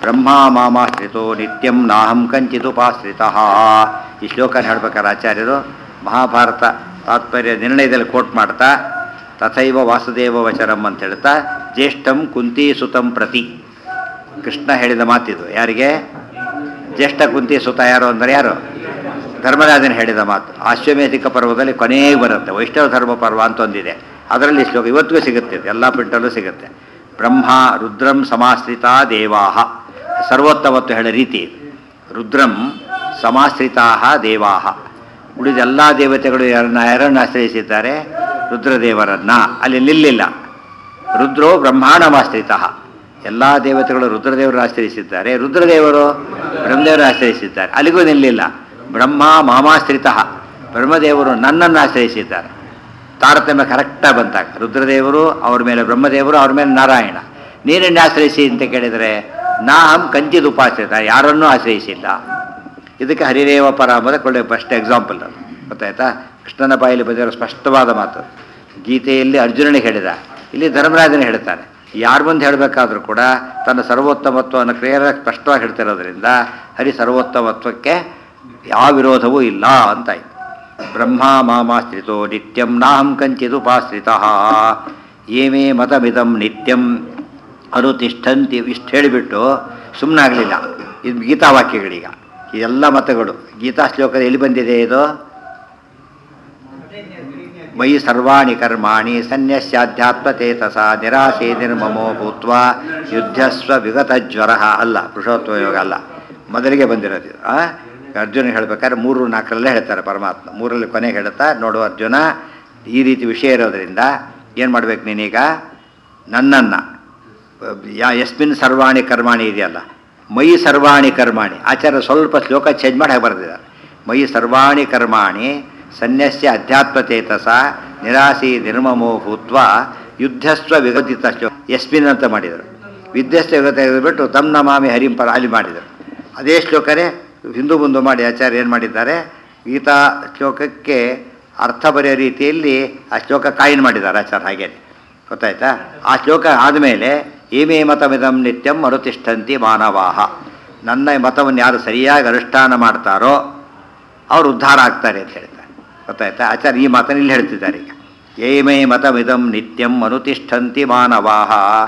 ಬ್ರಹ್ಮ ಮಾಮಾಶ್ರಿತೋ ನಿತ್ಯಂ ನಾಹಂ ಕಂಚಿದುಪಾಶ್ರಿತ ಈ ಶ್ಲೋಕ ಹೇಳ್ಬೇಕಾದ್ರೆ ಆಚಾರ್ಯರು ಮಹಾಭಾರತ ತಾತ್ಪರ್ಯ ನಿರ್ಣಯದಲ್ಲಿ ಕೋಟ್ ಮಾಡ್ತಾ ತಥೈವ ವಾಸುದೇವ ವಚರಂ ಅಂತ ಹೇಳ್ತಾ ಜ್ಯೇಷ್ಠಂ ಕುಂತಿ ಸುತಂ ಪ್ರತಿ ಕೃಷ್ಣ ಹೇಳಿದ ಮಾತಿದು ಯಾರಿಗೆ ಜ್ಯೇಷ್ಠ ಕುಂತಿ ಸುತ ಯಾರು ಅಂದರೆ ಯಾರು ಧರ್ಮರಾಜನ ಹೇಳಿದ ಮಾತು ಆಶ್ವಮೇಧಿಕ ಪರ್ವದಲ್ಲಿ ಕೊನೆಗೆ ಬರುತ್ತೆ ವೈಷ್ಣವ ಧರ್ಮ ಪರ್ವ ಅಂತ ಒಂದಿದೆ ಅದರಲ್ಲಿ ಶ್ಲೋಕ ಇವತ್ತಿಗೂ ಸಿಗುತ್ತೆ ಇದು, ಎಲ್ಲ ಪ್ರಿಂಟಲ್ಲೂ ಸಿಗುತ್ತೆ ಬ್ರಹ್ಮ ರುದ್ರಂ ಸಮಾಶ್ರಿತಾ ದೇವಾಹ ಸರ್ವೋತ್ತಮತ್ತು ಹೇಳೋ ರೀತಿ ಇದು. ರುದ್ರಂ ಸಮಾಶ್ರಿತಾ ದೇವಾಹ ಉಳಿದ ಎಲ್ಲ ದೇವತೆಗಳು ಯಾರನ್ನ ಯಾರನ್ನು ಆಶ್ರಯಿಸಿದ್ದಾರೆ ರುದ್ರದೇವರನ್ನ ಅಲ್ಲಿ ನಿಲ್ಲಿಲ್ಲ ರುದ್ರೋ ಬ್ರಹ್ಮಾಂಡಮಾಶ್ರಿತ ಎಲ್ಲ ದೇವತೆಗಳು ರುದ್ರದೇವರನ್ನು ಆಶ್ರಯಿಸಿದ್ದಾರೆ ರುದ್ರದೇವರು ಬ್ರಹ್ಮದೇವರನ್ನು ಆಶ್ರಯಿಸಿದ್ದಾರೆ ಅಲ್ಲಿಗೂ ನಿಲ್ಲಿಲ್ಲ ಬ್ರಹ್ಮ ಮಾಮಾಶ್ರಿತ ಬ್ರಹ್ಮದೇವರು ನನ್ನನ್ನು ಆಶ್ರಯಿಸಿದ್ದಾರೆ ತಾರತಮ್ಯ ಕರೆಕ್ಟಾಗಿ ಬಂತಾಗ ರುದ್ರದೇವರು ಅವ್ರ ಮೇಲೆ ಬ್ರಹ್ಮದೇವರು ಅವ್ರ ಮೇಲೆ ನಾರಾಯಣ ನೀರನ್ನು ಆಶ್ರಯಿಸಿ ಅಂತ ಕೇಳಿದರೆ ನಾ ಹಂ ಕಂಚಿದ ಉಪಾಶ್ರಿತ ಯಾರನ್ನೂ ಆಶ್ರಯಿಸಿಲ್ಲ ಇದಕ್ಕೆ ಹರಿರೇವ ಪರ ಅಂಬುದ ಒಳ್ಳೆಯ ಫಸ್ಟ್ ಎಕ್ಸಾಂಪಲ್ ಅದು ಗೊತ್ತಾಯ್ತಾ ಕೃಷ್ಣನ ಬಾಯಲ್ಲಿ ಬಂದಿರೋ ಸ್ಪಷ್ಟವಾದ ಮಾತು ಗೀತೆಯಲ್ಲಿ ಅರ್ಜುನನಿಗೆ ಹೇಳಿದ ಇಲ್ಲಿ ಧರ್ಮರಾಜನ ಹೇಳ್ತಾನೆ ಯಾರ ಮುಂದೆ ಹೇಳಬೇಕಾದ್ರೂ ಕೂಡ ತನ್ನ ಸರ್ವೋತ್ತಮತ್ವವನ್ನು ಕ್ಲಿಯರ್ ಸ್ಪಷ್ಟವಾಗಿ ಹೇಳ್ತಿರೋದ್ರಿಂದ ಹರಿ ಸರ್ವೋತ್ತಮತ್ವಕ್ಕೆ ಯಾವ ವಿರೋಧವೂ ಇಲ್ಲ ಅಂತಾಯ್ತು ಬ್ರಹ್ಮ ಮಾಮಾಶ್ರಿತೋ ನಿತ್ಯಂ ನಾಹಂ ಕಂಚಿದುಪಾಶ್ರಿತ ಏಮೇ ಮತಮಿದಂ ನಿತ್ಯಂ ಅನುತಿಷ್ಠಂತಿ ಇಷ್ಟು ಹೇಳಿಬಿಟ್ಟು ಸುಮ್ಮನಾಗಲಿಲ್ಲ ಇದು ಗೀತಾವಾಕ್ಯಗಳೀಗ ಇದೆಲ್ಲ ಮತಗಳು ಗೀತಾ ಶ್ಲೋಕದ ಎಲ್ಲಿ ಬಂದಿದೆ ಇದು ಮಯಿ ಸರ್ವಾಣಿ ಕರ್ಮಾಣಿ ಸನ್ಯಸ್ಯಾಧ್ಯಾತ್ಮಚೇತಸ ನಿರಾಶೆ ನಿರ್ಮಮೋ ಭೂತ್ವ ಯುದ್ಧಸ್ವ ವಿಗತ ಜ್ವರ ಅಲ್ಲ ಪುರುಷೋತ್ವ ಯೋಗ ಅಲ್ಲ ಮೊದಲಿಗೆ ಬಂದಿರೋದು ಇದು. ಆ? ಅರ್ಜುನ ಹೇಳ್ಬೇಕಾದ್ರೆ ಮೂರು ನಾಲ್ಕರಲ್ಲೇ ಹೇಳ್ತಾರೆ ಪರಮಾತ್ಮ ಮೂರಲ್ಲಿ ಕೊನೆಗೆ ಹೇಳ್ತಾ ನೋಡು ಅರ್ಜುನ ಈ ರೀತಿ ವಿಷಯ ಇರೋದ್ರಿಂದ ಏನು ಮಾಡ್ಬೇಕು ನೀನೀಗ ನನ್ನನ್ನು ಯಾ ಯಸ್ಮಿನ್ ಸರ್ವಾಣಿ ಕರ್ಮಾಣಿ ಇದೆಯಲ್ಲ ಮೈ ಸರ್ವಾಣಿ ಕರ್ಮಾಣಿ ಆಚಾರ್ಯ ಸ್ವಲ್ಪ ಶ್ಲೋಕ ಚೇಂಜ್ ಮಾಡಿ ಹಾಗೆ ಬರೆದಿದ್ದಾರೆ ಮೈ ಸರ್ವಾಣಿ ಕರ್ಮಾಣಿ ಸನ್ಯಸ್ಯ ಅಧ್ಯಾತ್ಮಚೇತಸ ನಿರಾಸಿ ನಿರ್ಮಮೋ ಭೂತ್ವ ಯುದ್ಧಸ್ವ ವಿಗದಿತ ಶ್ಲೋಕ ಯಸ್ಮಿನ್ ಅಂತ ಮಾಡಿದರು ವಿದ್ಯಸ್ವ ವಿಗತ ಬಿಟ್ಟು ತಮ್ ನಮಾಮಿ ಹರಿಂಪರ ಅಲ್ಲಿ ಮಾಡಿದರು ಅದೇ ಶ್ಲೋಕನೇ ಹಿಂದೂ ಮುಂದು ಮಾಡಿ ಆಚಾರ್ಯ ಏನು ಮಾಡಿದ್ದಾರೆ ಗೀತಾ ಶ್ಲೋಕಕ್ಕೆ ಅರ್ಥ ಬರೆಯೋ ರೀತಿಯಲ್ಲಿ ಆ ಶ್ಲೋಕ ಕಾಯಿನ್ ಮಾಡಿದ್ದಾರೆ ಆಚಾರ್ಯ ಹಾಗೇನೆ ಗೊತ್ತಾಯ್ತಾ ಆ ಶ್ಲೋಕ ಆದಮೇಲೆ ಏಮೇ ಮತಮಿದಂ ನಿತ್ಯಂ ಮರುತಿಷ್ಠಂತಿ ಮಾನವಾಹ ನನ್ನ ಮತವನ್ನು ಯಾರು ಸರಿಯಾಗಿ ಅನುಷ್ಠಾನ ಮಾಡ್ತಾರೋ ಅವ್ರು ಉದ್ಧಾರ ಆಗ್ತಾರೆ ಅಂತ ಹೇಳ್ತಾರೆ ಗೊತ್ತಾಯ್ತಾ ಆಚಾರ್ಯ ಈ ಮಾತನ್ನು ಇಲ್ಲಿ ಹೇಳ್ತಿದ್ದಾರೆ ಈಗ ಏಮೇ ಮತಮಿದಂ ನಿತ್ಯಂ ಅನುತಿಷ್ಠಂತಿ ಮಾನವಾಹ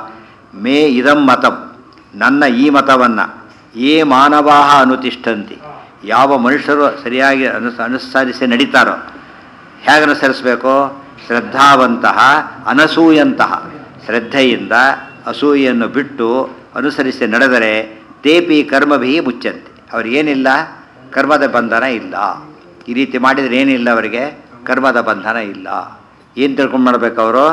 ಮೇ ಇದಂ ಮತಂ ನನ್ನ ಈ ಮತವನ್ನು ಏ ಮಾನವಾಹ ಅನುತಿಷ್ಠಂತಿ ಯಾವ ಮನುಷ್ಯರು ಸರಿಯಾಗಿ ಅನುಸ ಅನುಸರಿಸಿ ನಡೀತಾರೋ ಹೇಗೆ ಅನುಸರಿಸಬೇಕು ಶ್ರದ್ಧಾವಂತಹ ಅನಸೂಯಂತಹ ಶ್ರದ್ಧೆಯಿಂದ ಅಸೂಯೆಯನ್ನು ಬಿಟ್ಟು ಅನುಸರಿಸಿ ನಡೆದರೆ ತೇಪಿ ಕರ್ಮಭಿ ಮುಚ್ಚಂತೆ ಅವ್ರಿಗೇನಿಲ್ಲ ಕರ್ಮದ ಬಂಧನ ಇಲ್ಲ ಈ ರೀತಿ ಮಾಡಿದರೆ ಏನಿಲ್ಲ ಅವರಿಗೆ ಕರ್ಮದ ಬಂಧನ ಇಲ್ಲ ಏನು ತಿಳ್ಕೊಂಡು ಮಾಡ್ಬೇಕು ಅವರು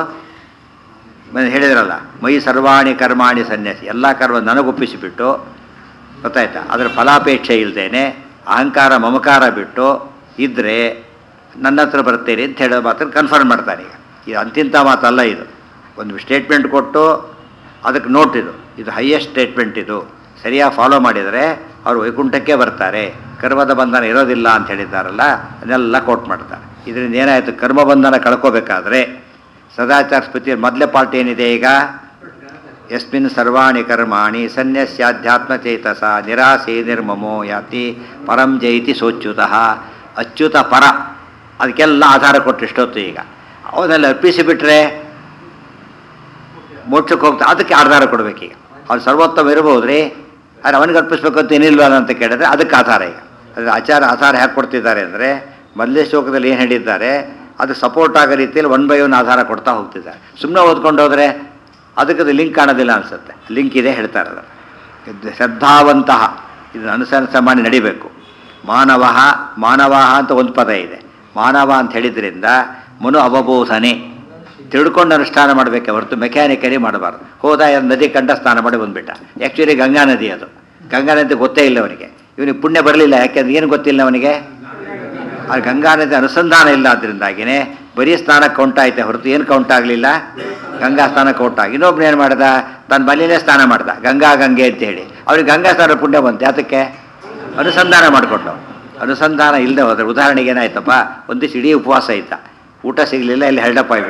ಹೇಳಿದ್ರಲ್ಲ ಮೈ ಸರ್ವಾಣಿ ಕರ್ಮಾಣಿ ಸನ್ಯಾಸಿ ಎಲ್ಲ ಕರ್ಮ ನನಗೊಪ್ಪಿಸಿಬಿಟ್ಟು ಗೊತ್ತಾಯ್ತಾ ಅದರ ಫಲಾಪೇಕ್ಷೆ ಇಲ್ಲದೇನೆ ಅಹಂಕಾರ ಮಮಕಾರ ಬಿಟ್ಟು ಇದ್ದರೆ ನನ್ನ ಹತ್ರ ಬರ್ತೀರಿ ಅಂತ ಹೇಳೋ ಮಾತನ್ನು ಕನ್ಫರ್ಮ್ ಮಾಡ್ತಾನೆ ಈಗ ಇದು ಅಂತಿಂಥ ಮಾತಲ್ಲ ಇದು ಒಂದು ಸ್ಟೇಟ್ಮೆಂಟ್ ಕೊಟ್ಟು ಅದಕ್ಕೆ ನೋಟ್ ಇದು ಇದು ಹೈಯೆಸ್ಟ್ ಸ್ಟೇಟ್ಮೆಂಟ್ ಇದು ಸರಿಯಾಗಿ ಫಾಲೋ ಮಾಡಿದರೆ ಅವರು ವೈಕುಂಠಕ್ಕೆ ಬರ್ತಾರೆ ಕರ್ಮದ ಬಂಧನ ಇರೋದಿಲ್ಲ ಅಂತ ಹೇಳಿದ್ದಾರಲ್ಲ ಅದನ್ನೆಲ್ಲ ಕೋಟ್ ಮಾಡ್ತಾರೆ ಇದರಿಂದ ಏನಾಯಿತು ಕರ್ಮ ಬಂಧನ ಕಳ್ಕೋಬೇಕಾದ್ರೆ ಸದಾಚಾರ ಸ್ಮೃತಿಯ ಮೊದಲೇ ಪಾರ್ಟ್ ಏನಿದೆ ಈಗ ಯಸ್ಮಿನ್ ಸರ್ವಾಣಿ ಕರ್ಮಾಣಿ ಸನ್ಯಸ್ಯಾಧ್ಯಾತ್ಮಚೇತಸ ನಿರಾಸೆ ನಿರ್ಮಮೋ ಯಾತಿ ಪರಂ ಜೈತಿ ಸೋಚ್ಯುತಃ ಅಚ್ಯುತ ಪರ ಅದಕ್ಕೆಲ್ಲ ಆಧಾರ ಕೊಟ್ಟು ಇಷ್ಟೊತ್ತು ಈಗ ಅವನ್ನೆಲ್ಲ ಅರ್ಪಿಸಿಬಿಟ್ರೆ ಮೋಕ್ಷಕ್ಕೆ ಹೋಗ್ತಾ ಅದಕ್ಕೆ ಆಧಾರ ಕೊಡಬೇಕೀಗ ಅವ್ನು ಸರ್ವೋತ್ತಮ ಇರ್ಬೋದು ರೀ ಆದರೆ ಅವನಿಗೆ ಅರ್ಪಿಸ್ಬೇಕು ಅಂತ ಏನಿಲ್ವಲ್ಲ ಅಂತ ಕೇಳಿದ್ರೆ ಅದಕ್ಕೆ ಆಧಾರ ಈಗ ಅದರ ಆಚಾರ ಆಧಾರ ಹೇಗೆ ಕೊಡ್ತಿದ್ದಾರೆ ಅಂದರೆ ಮೊದಲೇ ಶ್ಲೋಕದಲ್ಲಿ ಏನು ಹೇಳಿದ್ದಾರೆ ಅದು ಸಪೋರ್ಟ್ ಆಗೋ ರೀತಿಯಲ್ಲಿ ಒನ್ ಬೈ ಒನ್ ಆಧಾರ ಕೊಡ್ತಾ ಹೋಗ್ತಿದ್ದಾರೆ ಸುಮ್ಮನೆ ಓದ್ಕೊಂಡು ಹೋದರೆ ಅದಕ್ಕೆ ಅದು ಲಿಂಕ್ ಕಾಣೋದಿಲ್ಲ ಅನಿಸುತ್ತೆ ಲಿಂಕ್ ಇದೆ ಹೇಳ್ತಾರೆ ಅದು ಇದು ಶ್ರದ್ಧಾವಂತಹ ಇದನ್ನು ಅನುಸರಿಸ ಮಾಡಿ ನಡಿಬೇಕು ಮಾನವ ಮಾನವ ಅಂತ ಒಂದು ಪದ ಇದೆ ಮಾನವ ಅಂತ ಹೇಳಿದ್ರಿಂದ ಮನು ಅವಬೋಧನೆ ತಿಳ್ಕೊಂಡು ಅನುಷ್ಠಾನ ಮಾಡಬೇಕೆ ಹೊರತು ಮೆಕ್ಯಾನಿಕಲಿ ಮಾಡಬಾರ್ದು ಹೋದ ಯಾರು ನದಿ ಕಂಡ ಸ್ನಾನ ಮಾಡಿ ಬಂದುಬಿಟ್ಟ ಆ್ಯಕ್ಚುಲಿ ಗಂಗಾ ನದಿ ಅದು ಗಂಗಾ ನದಿ ಗೊತ್ತೇ ಇಲ್ಲ ಅವನಿಗೆ ಇವನಿಗೆ ಪುಣ್ಯ ಬರಲಿಲ್ಲ ಯಾಕೆಂದ್ರೆ ಏನು ಗೊತ್ತಿಲ್ಲ ಅವನಿಗೆ ಆ ಗಂಗಾ ನದಿ ಅನುಸಂಧಾನ ಇಲ್ಲ ಅದರಿಂದಾಗಿನೇ ಬರೀ ಸ್ನಾನ ಕೌಂಟ್ ಆಯ್ತೆ ಹೊರತು ಏನು ಕೌಂಟ್ ಆಗಲಿಲ್ಲ ಗಂಗಾ ಸ್ನಾನ ಕೌಂಟ್ ಆಗಿ ಇನ್ನೊಬ್ನು ಏನು ಮಾಡ್ದ ತನ್ನ ಮನೇಲೇ ಸ್ನಾನ ಮಾಡ್ದ ಗಂಗಾ ಗಂಗೆ ಅಂತ ಹೇಳಿ ಅವ್ರಿಗೆ ಗಂಗಾ ಸ್ನಾನ ಪುಣ್ಯ ಬಂತು ಯಾತಕ್ಕೆ ಅನುಸಂಧಾನ ಮಾಡಿಕೊಟ್ಟು ಅನುಸಂಧಾನ ಇಲ್ಲದೆ ಹೋದ್ರೆ ಉದಾಹರಣೆಗೆ ಏನಾಯ್ತಪ್ಪ ಒಂದು ದಿವಸ ಇಡೀ ಉಪವಾಸ ಆಯ್ತಾ ಊಟ ಸಿಗಲಿಲ್ಲ ಇಲ್ಲಿ ಹೆಲ್ಡಪ್ ಆಗಿಬಿಟ್ಟ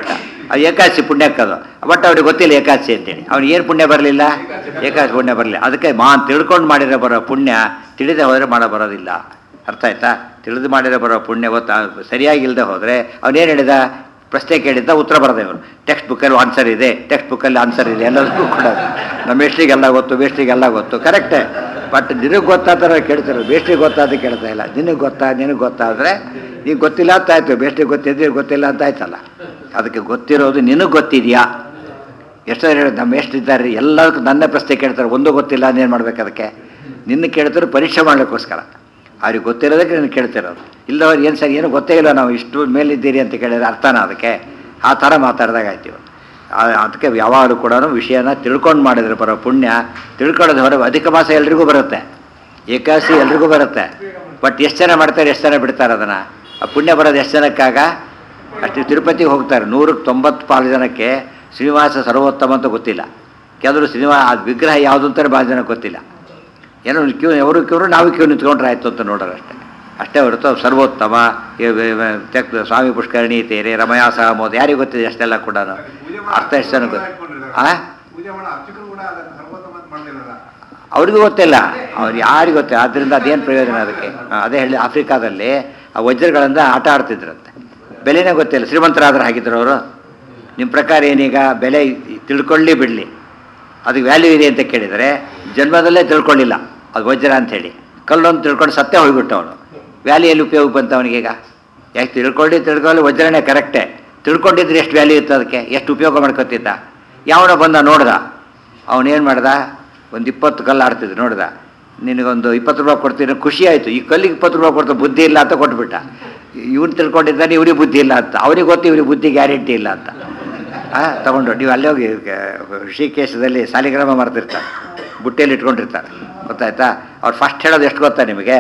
ಅದು ಏಕಾದಶಿ ಪುಣ್ಯಕ್ಕದು ಬಟ್ ಅವ್ರಿಗೆ ಗೊತ್ತಿಲ್ಲ ಏಕಾದಶಿ ಅಂತೇಳಿ ಅವ್ನಿಗೆ ಏನು ಪುಣ್ಯ ಬರಲಿಲ್ಲ ಏಕಾದಶಿ ಪುಣ್ಯ ಬರಲಿಲ್ಲ ಅದಕ್ಕೆ ಮಾನ್ ತಿಳ್ಕೊಂಡು ಮಾಡಿರೋ ಬರೋ ಪುಣ್ಯ ತಿಳಿದೇ ಹೋದರೆ ಮಾಡೋ ಬರೋದಿಲ್ಲ ಅರ್ಥ ಆಯ್ತಾ ತಿಳಿದು ಮಾಡಿರೋ ಬರೋ ಪುಣ್ಯ ಗೊತ್ತಾ ಸರಿಯಾಗಿ ಇಲ್ಲದೆ ಹೋದರೆ ಅವನೇನು ಹೇಳಿದ ಪ್ರಶ್ನೆ ಕೇಳಿದ್ದ ಉತ್ತರ ಬರದೆ ಅವನು ಟೆಕ್ಸ್ಟ್ ಬುಕ್ಕಲ್ಲಿ ಆನ್ಸರ್ ಇದೆ ಟೆಕ್ಸ್ಟ್ ಬುಕ್ಕಲ್ಲಿ ಆನ್ಸರ್ ಇದೆ ಎಲ್ಲದಕ್ಕೂ ಕೂಡ ನಮ್ಮ ಮೇಷ್ಟ್ರಿಗೆಲ್ಲ ಗೊತ್ತು ಬೇಷ್ಟ್ರಿಗೆಲ್ಲ ಗೊತ್ತು ಕರೆಕ್ಟೇ ಬಟ್ ನಿನಗೆ ಗೊತ್ತಾದ್ರೆ ಕೇಳ್ತಿರೋದು ಬೇಷ್ಟ್ರಿಗೆ ಗೊತ್ತಾದ ಕೇಳ್ತಾ ಇಲ್ಲ ನಿನಗೆ ಗೊತ್ತಾ ನಿನಗೆ ಗೊತ್ತಾದರೆ ನೀನು ಗೊತ್ತಿಲ್ಲ ಅಂತ ಆಯ್ತು ಬೇಷ್ಟ್ರಿಗೆ ಗೊತ್ತಿದ್ರೆ ಗೊತ್ತಿಲ್ಲ ಅಂತ ಆಯ್ತಲ್ಲ ಅದಕ್ಕೆ ಗೊತ್ತಿರೋದು ನಿನಗೆ ಗೊತ್ತಿದೆಯಾ ಎಷ್ಟು ಜನ ಹೇಳಿ ನಮ್ಮ ಎಷ್ಟಿದ್ದಾರೆ ಎಲ್ಲದಕ್ಕೂ ನನ್ನ ಪ್ರಶ್ನೆ ಕೇಳ್ತಾರೆ ಒಂದು ಗೊತ್ತಿಲ್ಲ ಅಂದೇನು ಮಾಡ್ಬೇಕು ಅದಕ್ಕೆ ನಿನ್ನ ಕೇಳ್ತಾರೆ ಪರೀಕ್ಷೆ ಮಾಡಲಿಕ್ಕೋಸ್ಕರ ಅವ್ರಿಗೆ ಗೊತ್ತಿರೋದಕ್ಕೆ ನೀನು ಕೇಳ್ತಿರೋದು ಇಲ್ಲದವ್ರು ಏನು ಸರಿ ಏನು ಗೊತ್ತೇ ಇಲ್ಲ ನಾವು ಇಷ್ಟು ಮೇಲಿದ್ದೀರಿ ಅಂತ ಕೇಳಿದ್ರೆ ಅರ್ಥನ ಅದಕ್ಕೆ ಆ ಥರ ಮಾತಾಡಿದಾಗ ಆಯ್ತು ಆ- ಅದಕ್ಕೆ ಯಾವಾಗಲೂ ಕೂಡ ವಿಷಯನ ತಿಳ್ಕೊಂಡು ಮಾಡಿದ್ರೆ ಬರೋ ಪುಣ್ಯ ತಿಳ್ಕೊಳ್ಳೋದು ಹೊರ ಅಧಿಕ ಮಾಸ ಎಲ್ರಿಗೂ ಬರುತ್ತೆ ಏಕಾದಶಿ ಎಲ್ರಿಗೂ ಬರುತ್ತೆ ಬಟ್ ಎಷ್ಟು ಜನ ಮಾಡ್ತಾರೆ ಎಷ್ಟು ಜನ ಬಿಡ್ತಾರೆ ಅದನ್ನು ಆ ಪುಣ್ಯ ಬರೋದು ಎಷ್ಟು ಜನಕ್ಕಾಗ ಅಷ್ಟು ತಿರುಪತಿಗೆ ಹೋಗ್ತಾರೆ ನೂರಕ್ಕೆ ತೊಂಬತ್ತು ಪಾಲು ಜನಕ್ಕೆ ಶ್ರೀನಿವಾಸ ಸರ್ವೋತ್ತಮ ಅಂತ ಗೊತ್ತಿಲ್ಲ ಕೆಲವರು ಶ್ರೀನಿವಾಸ ಆ ವಿಗ್ರಹ ಯಾವುದು ಅಂತಾರೆ ಭಾಳ ಜನಕ್ಕೆ ಗೊತ್ತಿಲ್ಲ ಏನೋ ಕ್ಯೂ ಅವರು ಕ್ಯೂರು ನಾವು ಕ್ಯೂ ನಿಂತ್ಕೊಂಡ್ರೆ ಆಯ್ತು ಅಂತ ನೋಡೋರು ಅಷ್ಟೇ ಅಷ್ಟೇ ಹೊರತು ಅವ್ರು ಸರ್ವೋತ್ತಮ ಇವ್- ಇವ್- ಇವ್- ತೆಕ್- ಸ್ವಾಮಿ ಪುಷ್ಕರಣಿ ತೇರೆ ರಮಯಾಸ ಮೋದ ಯಾರಿಗೆ ಗೊತ್ತಿದೆ ಅಷ್ಟೆಲ್ಲ ಕೂಡ ಅರ್ಥ ಎಷ್ಟು ಜನ ಗೊತ್ತು ಆ ಪೂಜೆ ಮಾಡೋ ಅರ್ಚಕರು ಕೂಡ ಅದನ್ನು ಸರ್ವೋತ್ತಮ ಅಂತ ಮಾಡ್ತಿರಲ್ಲ ಅವ್ರಿಗೂ ಗೊತ್ತಿಲ್ಲ ಅವ್ರು ಯಾರಿಗೂ ಗೊತ್ತಿಲ್ಲ ಆದ್ದರಿಂದ ಅದೇನು ಪ್ರಯೋಜನ ಅದಕ್ಕೆ ಆ, ಅದೇ ಹೇಳಿ ಆಫ್ರಿಕಾದಲ್ಲಿ ಆ ವಜ್ರಗಳಿಂದ ಆಟ ಆಡ್ತಿದ್ರಂತೆ ಬೆಲೆನೇ ಗೊತ್ತಿಲ್ಲ ಶ್ರೀಮಂತರಾದ್ರೆ ಹಾಗಿದ್ರು ಅವರು ನಿಮ್ಮ ಪ್ರಕಾರ ಏನೀಗ ಬೆಲೆ ತಿಳ್ಕೊಳ್ಳಿ ಬಿಡಲಿ ಅದಕ್ಕೆ ವ್ಯಾಲ್ಯೂ ಇದೆ ಅಂತ ಕೇಳಿದರೆ ಜನ್ಮದಲ್ಲೇ ತಿಳ್ಕೊಳ್ಳಿಲ್ಲ ಅದು ವಜ್ರ ಅಂಥೇಳಿ ಕಲ್ಲೊಂದು ತಿಳ್ಕೊಂಡು ಸತ್ತೇ ಹೋಗ್ಬಿಟ್ಟು ಅವನು ವ್ಯಾಲ್ಯೂ ಎಲ್ಲಿ ಉಪಯೋಗ ಬಂತ ಅವನಿಗೀಗ ಯಾಕೆ ತಿಳ್ಕೊಳ್ಳಿ ತಿಳ್ಕೊಳ್ಳಿ ವಜ್ರನೇ ಕರೆಕ್ಟೇ ತಿಳ್ಕೊಂಡಿದ್ರೆ ಎಷ್ಟು ವ್ಯಾಲ್ಯೂ ಇತ್ತು ಅದಕ್ಕೆ ಎಷ್ಟು ಉಪಯೋಗ ಮಾಡ್ಕೊತಿದ್ದ ಯಾವನೋ ಬಂದ ನೋಡ್ದ ಅವನೇನು ಮಾಡ್ದ ಒಂದು ಇಪ್ಪತ್ತು ಕಲ್ಲು ಆಡ್ತಿದ್ರು ನೋಡ್ದ ನಿನಗೊಂದು ಇಪ್ಪತ್ತು ರೂಪಾಯಿ ಕೊಡ್ತೀನಿ ಖುಷಿ ಆಯಿತು ಈ ಕಲ್ಲಿಗೆ ಇಪ್ಪತ್ತು ರೂಪಾಯಿ ಕೊಡ್ತಾ ಬುದ್ಧಿ ಇಲ್ಲ ಅಂತ ಕೊಟ್ಬಿಟ್ಟ ಇವ್ನು ತಿಳ್ಕೊಂಡಿದ್ದಾನೆ ಇವ್ರಿಗೆ ಬುದ್ಧಿ ಇಲ್ಲ ಅಂತ ಅವ್ರಿಗೆ ಗೊತ್ತು ಇವ್ರಿಗೆ ಬುದ್ಧಿ ಗ್ಯಾರಂಟಿ ಇಲ್ಲ ಅಂತ ಹಾಂ ತಗೊಂಡು ನೀವು ಅಲ್ಲೇ ಹೋಗಿ ಗ- ಋಷಿಕೇಶದಲ್ಲಿ ಸಾಲಿಗ್ರಾಮ ಮಾಡ್ತಿರ್ತಾರೆ ಬುಟ್ಟೆಯಲ್ಲಿ ಇಟ್ಕೊಂಡಿರ್ತಾರೆ ಗೊತ್ತಾಯ್ತಾ ಅವ್ರು ಫಸ್ಟ್ ಹೇಳೋದು ಎಷ್ಟು ಗೊತ್ತಾ ನಿಮಗೆ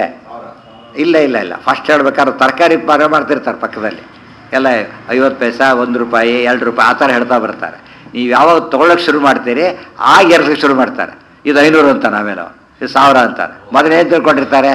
ಇಲ್ಲ ಇಲ್ಲ ಇಲ್ಲ ಫಸ್ಟ್ ಹೇಳ್ಬೇಕಾದ್ರೆ ತರಕಾರಿ ಮಾರ ಮಾಡ್ತಿರ್ತಾರೆ ಪಕ್ಕದಲ್ಲಿ ಎಲ್ಲ ಐವತ್ತು ಪೈಸಾ ಒಂದು ರೂಪಾಯಿ ಎರಡು ರೂಪಾಯಿ ಆ ಥರ ಹೇಳ್ತಾ ಬರ್ತಾರೆ ನೀವು ಯಾವಾಗ ತೊಗೊಳಕ್ಕೆ ಶುರು ಮಾಡ್ತೀರಿ ಆಗ ಎರಡಕ್ಕೆ ಶುರು ಮಾಡ್ತಾರೆ ಇದು ಐನೂರು ಅಂತ ನಾವೇನೋ ಇದು ಸಾವಿರ ಅಂತಾರೆ ಮೊದಲು ಏನು ತಿಳ್ಕೊಂಡಿರ್ತಾರೆ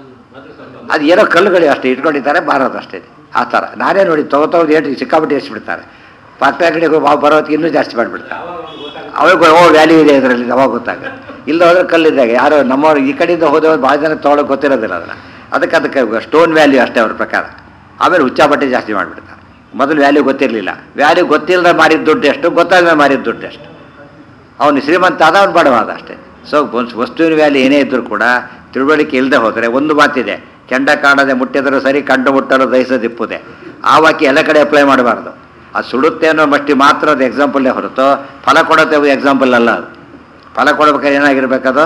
ಅದು ಏನೋ ಕಲ್ಲುಗಳು ಅಷ್ಟೇ ಇಟ್ಕೊಂಡಿದ್ದಾರೆ ಬಾರೋದು ಅಷ್ಟೇ ಆ ಥರ ನಾನೇ ನೋಡಿ ತೊಗೊತೋದು ಏಟು ಸಿಕ್ಕಾಪಟ್ಟೆ ಎಷ್ಟ್ಬಿಡ್ತಾರೆ ಪಕ್ಕ ಕಡೆಗೆ ಬರೋದಕ್ಕೆ ಇನ್ನೂ ಜಾಸ್ತಿ ಮಾಡಿಬಿಡ್ತಾರೆ ಅವಾಗ ಓ ವ್ಯಾಲ್ಯೂ ಇದೆ ಇದರಲ್ಲಿ ಅವಾಗ ಗೊತ್ತಾಗುತ್ತೆ ಇಲ್ಲ ಹೋದ್ರೆ ಕಲ್ಲಿದ್ದಾಗ ಯಾರೋ ನಮ್ಮವ್ರು ಈ ಕಡೆಯಿಂದ ಹೋದವ್ರು ಭಾಳ ಜನ ತೊಗೊಳಕ್ಕೆ ಗೊತ್ತಿರೋದಿಲ್ಲ ಅದನ್ನು ಅದಕ್ಕೆ ಅದಕ್ಕೆ ಸ್ಟೋನ್ ವ್ಯಾಲ್ಯೂ ಅಷ್ಟೇ ಅವ್ರ ಪ್ರಕಾರ ಆಮೇಲೆ ಹುಚ್ಚಾಬಟ್ಟೆ ಜಾಸ್ತಿ ಮಾಡಿಬಿಡ್ತಾರೆ ಮೊದಲು ವ್ಯಾಲ್ಯೂ ಗೊತ್ತಿರಲಿಲ್ಲ ವ್ಯಾಲ್ಯೂ ಗೊತ್ತಿಲ್ಲದೆ ಮಾರಿದ ದುಡ್ಡು ಎಷ್ಟು ಗೊತ್ತಾಗದೆ ಮಾರಿದ ದುಡ್ಡು ಎಷ್ಟು ಅವನು ಶ್ರೀಮಂತ ಆದ ಅವ್ನು ಬಡವಾದ ಅಷ್ಟೇ ಸೊ ಒಂದು ವಸ್ತುವಿನ ವ್ಯಾಲ್ಯೂ ಏನೇ ಇದ್ದರೂ ಕೂಡ ತಿಳುವಳಿಕೆ ಇಲ್ಲದೆ ಹೋದರೆ ಒಂದು ಮಾತಿದೆ ಕೆಂಡ ಕಾಣದೆ ಮುಟ್ಟಿದರೂ ಸರಿ ಕಂಡು ಮುಟ್ಟಲು ದಹಿಸದಿಪ್ಪುದೆ ಆ ವಾಕ್ಯ ಎಲ್ಲ ಕಡೆ ಅಪ್ಲೈ ಮಾಡಬಾರ್ದು ಅದು ಸುಡುತ್ತೆ ಅನ್ನೋ ಮಟ್ಟಿ ಮಾತ್ರ ಅದು ಎಕ್ಸಾಂಪಲ್ಲೇ ಹೊರತು ಫಲ ಕೊಡುತ್ತೆ ಎಕ್ಸಾಂಪಲ್ ಅಲ್ಲ ಅದು ಫಲ ಕೊಡ್ಬೇಕಾದ್ರೆ ಏನಾಗಿರ್ಬೇಕದು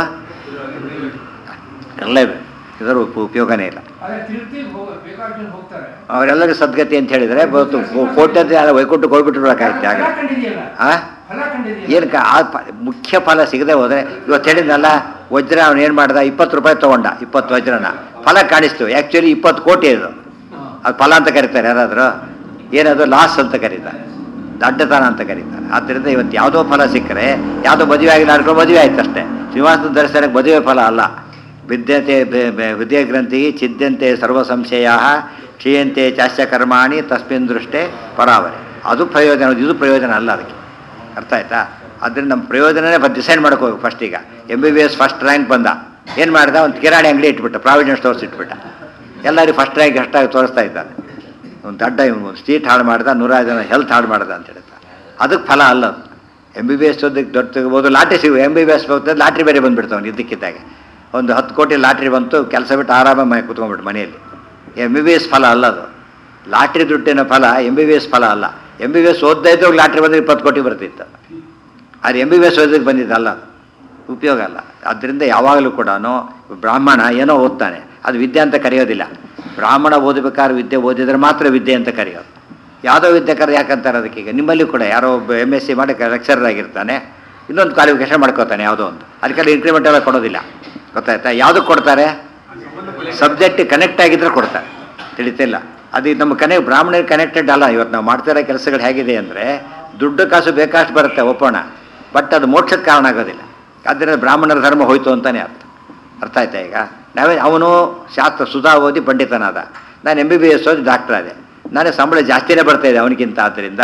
ಎಲ್ಲ ಇದರ ಉಪ- ಉಪಯೋಗನೇ ಇಲ್ಲ ಅದೇ ತಿರುಪತಿಗೆ ಹೋಗ ಬೇಕಾದ ಹೋಗ್ತಾರೆ ಅವರೆಲ್ಲರಿಗೂ ಸದ್ಗತಿ ಅಂತ ಹೇಳಿದರೆ ಇವತ್ತು ಕೋಟ್ಯಂತೆ ವೈಕುಂಠಕ್ಕೆ ಹೋಗ್ಬಿಟ್ಟಿರ್ಬೇಕಾಯ್ತು ಆಗ ಫಲ ಕಂಡಿದೆಯಲ್ಲ ಆ ಫಲ ಕಂಡಿದೆಯಲ್ಲ ಏನಕ್ಕೆ ಆ ಪ ಮುಖ್ಯ ಫಲ ಸಿಗದೆ ಹೋದರೆ ಇವತ್ತು ಹೇಳಿದ್ನಲ್ಲ ವಜ್ರ ಅವನು ಏನು ಮಾಡ್ದ ಇಪ್ಪತ್ತು ರೂಪಾಯಿ ತೊಗೊಂಡ ಇಪ್ಪತ್ತು ವಜ್ರನ ಫಲ ಕಾಣಿಸ್ತು ಆ್ಯಕ್ಚುಲಿ ಇಪ್ಪತ್ತು ಕೋಟಿ ಅದು ಅದು ಫಲ ಅಂತ ಕರೀತಾರೆ ಯಾರಾದರೂ ಏನದು ಲಾಸ್ ಅಂತ ಕರೀತಾರೆ ದಡ್ಡತನ ಅಂತ ಕರೀತಾರೆ ಆದ್ದರಿಂದ ಇವತ್ತು ಯಾವುದೋ ಫಲ ಸಿಕ್ಕರೆ ಯಾವುದೋ ಮದುವೆ ಆಗಿ ನಡ್ಕೊಂಡು ಮದುವೆ ಆಯ್ತು ಅಷ್ಟೇ ಶ್ರೀನಿವಾಸ ದರ್ಶನಕ್ಕೆ ಮದುವೆ ಫಲ ಅಲ್ಲ ವಿದ್ಯತೆ ಬೆ- ಬೆ- ವಿದ್ಯೆ ಗ್ರಂಥಿ ಚಿದ್ಯಂತೆ ಸರ್ವ ಸಂಶಯ ಕ್ಷೀಯಂತೆ ಚಾಸ್ಯ ಕರ್ಮಾಣಿ ತಸ್ಮಿನ್ ದೃಷ್ಟೇ ಪರಾವರೆ ಅದು ಪ್ರಯೋಜನ ಇದು ಪ್ರಯೋಜನ ಅಲ್ಲ ಅದಕ್ಕೆ ಅರ್ಥ ಆಯ್ತಾ ಅದರಿಂದ ನಮ್ಮ ಪ್ರಯೋಜನನೇ ಡಿಸೈಡ್ ಮಾಡಕ್ಕೆ ಹೋಗಿ ಫಸ್ಟ್ ಈಗ M B B S first rank ಬಂದ ಏನು ಮಾಡ್ದ ಒಂದು ಕಿರಾಣಿ ಅಂಗಡಿ ಇಟ್ಬಿಟ್ಟ ಪ್ರಾವಿಡೆಂಟ್ ಸ್ಟೋರ್ಸ್ ಇಟ್ಬಿಟ್ಟ ಎಲ್ಲರಿಗೂ ಫಸ್ಟ್ ರ್ಯಾಂಕ್ ಎಷ್ಟಾಗಿ ತೋರಿಸ್ತಾ ಇದ್ದಾನೆ ಒಂದು ದಡ್ಡ ಒಂದು ಸೀಟ್ ಹಾಳು ಮಾಡ್ದ ನೂರಾರು ಜನ ಹೆಲ್ತ್ ಹಾಳು ಮಾಡ್ದ ಅಂತ ಹೇಳ್ತಾರೆ ಅದಕ್ಕೆ ಫಲ ಅಲ್ಲ ಅದು ಎಮ್ ಬಿ ಬಿ ಎಸ್ ಓದಕ್ಕೆ ದೊಡ್ಡ ತೆಗಿಬೋದು ಲಾಟ್ರಿ ಸಿಗು ಎಮ್ ಬಿ ಬಿ ಎಸ್ ಹೋಗ್ತದೆ ಲಾಟ್ರಿ ಬೇರೆ ಬಂದುಬಿಡ್ತಾವೆ ಇದ್ದಕ್ಕಿದ್ದಾಗೆ ಒಂದು ಹತ್ತು ಕೋಟಿ ಲಾಟ್ರಿ ಬಂತು ಕೆಲಸ ಬಿಟ್ಟು ಆರಾಮಾಗಿ ಮನೆ ಕೂತ್ಕೊಂಡ್ಬಿಟ್ಟು ಮನೆಯಲ್ಲಿ ಎಮ್ ಬಿ ಬಿ ಎಸ್ ಫಲ ಅಲ್ಲ ಅದು ಲಾಟ್ರಿ ದುಡ್ಡಿನ ಫಲ ಎಮ್ ಬಿ ಬಿ ಎಸ್ ಫಲ ಅಲ್ಲ ಎಮ್ ಬಿ ಬಿ ಎಸ್ ಓದ್ತಾ ಇದ್ದಾಗ ಲಾಟ್ರಿ ಬಂದರೆ ಇಪ್ಪತ್ತು ಕೋಟಿ ಬರ್ತಿತ್ತು ಆದರೆ ಎಮ್ ಬಿ ಬಿ ಎಸ್ ಓದೋದಕ್ಕೆ ಬಂದಿದ್ದಲ್ಲ ಅದು. ಉಪಯೋಗ ಅಲ್ಲ ಆದ್ದರಿಂದ ಯಾವಾಗಲೂ ಕೂಡ ಬ್ರಾಹ್ಮಣ ಏನೋ ಓದ್ತಾನೆ ಅದು ವಿದ್ಯೆ ಅಂತ ಕರೆಯೋದಿಲ್ಲ ಬ್ರಾಹ್ಮಣ ಓದಬೇಕಾದ್ರೆ ವಿದ್ಯೆ ಓದಿದ್ರೆ ಮಾತ್ರ ವಿದ್ಯೆ ಅಂತ ಕರೆಯೋದು ಯಾವುದೋ ವಿದ್ಯೆ ಕರೆ ಯಾಕಂತಾರೆ ಅದಕ್ಕೆ ಈಗ ನಿಮ್ಮಲ್ಲಿ ಕೂಡ ಯಾರೋ ಒಬ್ಬ ಎಮ್ ಎಸ್ ಸಿ ಮಾಡಿ ಲೆಕ್ಚರರ್ ಆಗಿರ್ತಾನೆ ಇನ್ನೊಂದು ಕ್ವಾಲಿಫಿಕೇಶನ್ ಮಾಡ್ಕೋತಾನೆ ಯಾವುದೋ ಒಂದು ಅದಕ್ಕೆಲ್ಲ ಇನ್ಕ್ರಿಮೆಂಟ್ ಎಲ್ಲ ಕೊಡೋದಿಲ್ಲ ಗೊತ್ತಾಯ್ತಾ ಯಾವುದಕ್ಕೆ ಕೊಡ್ತಾರೆ ಸಬ್ಜೆಕ್ಟ್ ಕನೆಕ್ಟ್ ಆಗಿದ್ರೆ ಕೊಡ್ತಾರೆ ತಿಳಿತಿಲ್ಲ ಅದು ನಮ್ಮ ಕನೆ ಬ್ರಾಹ್ಮಣರಿಗೆ ಕನೆಕ್ಟೆಡ್ ಅಲ್ಲ ಇವತ್ತು ನಾವು ಮಾಡ್ತಿರೋ ಕೆಲಸಗಳು ಹೇಗಿದೆ ಅಂದರೆ ದುಡ್ಡು ಕಾಸು ಬೇಕಷ್ಟು ಬರುತ್ತೆ ಒಪ್ಪೋಣ ಬಟ್ ಅದು ಮೋಕ್ಷಕ್ಕೆ ಕಾರಣ ಆಗೋದಿಲ್ಲ ಆದ್ದರಿಂದ ಬ್ರಾಹ್ಮಣರ ಧರ್ಮ ಹೋಯ್ತು ಅಂತಲೇ ಅರ್ಥ ಅರ್ಥ ಆಯ್ತಾ ಈಗ ನಾವೇ ಅವನು ಶಾಸ್ತ್ರ ಸುಧಾ ಓದಿ ಪಂಡಿತನಾದ ನಾನು ಎಮ್ ಬಿ ಬಿ ಎಸ್ ಓದಿ ಡಾಕ್ಟರ್ ಆದೆ ನನಗೆ ಸಂಬಳ ಜಾಸ್ತಿನೇ ಬರ್ತಾ ಇದೆ ಅವನಿಗಿಂತ ಆದ್ದರಿಂದ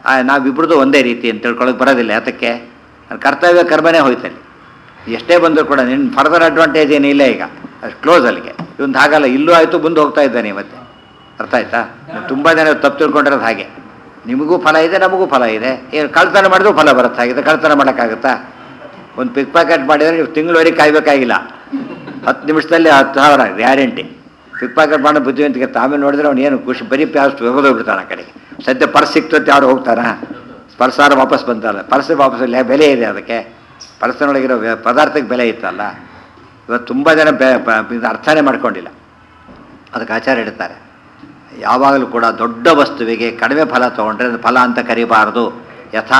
ನಾವಿಬ್ರದ್ದು ಒಂದೇ ರೀತಿ ಅಂತ ತಿಳ್ಕೊಳಕ್ಕೆ ಬರೋದಿಲ್ಲ ಯಾತಕ್ಕೆ ನನ್ನ ಕರ್ತವ್ಯ ಕರ್ಮನೇ ಹೋಯ್ತಲ್ಲಿ ಎಷ್ಟೇ ಬಂದರೂ ಕೂಡ ನಿನ್ನ ಫರ್ದರ್ ಅಡ್ವಾಂಟೇಜ್ ಏನಿಲ್ಲ ಈಗ ಅಷ್ಟು ಕ್ಲೋಸ್ ಅಲ್ಲಿಗೆ ಇವೊಂದು ಹಾಗಲ್ಲ ಇಲ್ಲೂ ಆಯಿತು ಮುಂದೆ ಹೋಗ್ತಾ ಇದ್ದಾನೆ ಮತ್ತೆ ಅರ್ಥ ಆಯ್ತಾ ತುಂಬ ಜನ ತಪ್ಪು ತಿಳ್ಕೊಂಡಿರೋದು ಹಾಗೆ ನಿಮಗೂ ಫಲ ಇದೆ ನಮಗೂ ಫಲ ಇದೆ ಏನು ಕಳ್ತನ ಮಾಡಿದ್ರು ಫಲ ಬರುತ್ತೆ ಹಾಗಿದೆ ಕಳ್ತನ ಮಾಡೋಕ್ಕಾಗುತ್ತಾ ಒಂದು ಪಿಕ್ ಪ್ಯಾಕೆಟ್ ಮಾಡಿದರೆ ನೀವು ತಿಂಗಳವರೆಗೆ ಕಾಯಬೇಕಾಗಿಲ್ಲ ಹತ್ತು ನಿಮಿಷದಲ್ಲಿ ಹತ್ತು ಸಾವಿರ ಗ್ಯಾರಂಟಿ ಪಿಕ್ ಪ್ಯಾಕೆಟ್ ಮಾಡೋ ಬುದ್ಧಿವಂತಿಕೆ ಆಮೇಲೆ ನೋಡಿದ್ರೆ ಅವ್ನು ಏನು ಖುಷಿ ಬರೀ ಪ್ಯಾಸ್ ಹೋಗೋಗ್ಬಿಡ್ತಾನೆ ಆ ಕಡೆಗೆ ಸದ್ಯ ಪರ್ಸ್ ಸಿಕ್ತು ಅಂತ ಯಾರು ಹೋಗ್ತಾರ ಪರ್ಸಾರ ವಾಪಸ್ ಬಂತಾರಲ್ಲ ಪರ್ಸ್ ವಾಪಸ್ ಇಲ್ಲ ಬೆಲೆ ಇದೆ ಅದಕ್ಕೆ ಪರ್ಸ್ನೊಳಗಿರೋ ವ್ಯ- ಪದಾರ್ಥಕ್ಕೆ ಬೆಲೆ ಇತ್ತಲ್ಲ ಇವತ್ತು ತುಂಬ ಜನ ಬೆ ಪ- ಇದು ಅರ್ಥನೇ ಮಾಡ್ಕೊಂಡಿಲ್ಲ ಅದಕ್ಕೆ ಆಚಾರ ಇಡ್ತಾರೆ ಯಾವಾಗಲೂ ಕೂಡ ದೊಡ್ಡ ವಸ್ತುವಿಗೆ ಕಡಿಮೆ ಫಲ ತೊಗೊಂಡ್ರೆ ಅದು ಫಲ ಅಂತ ಕರಿಬಾರದು ಯಥಾ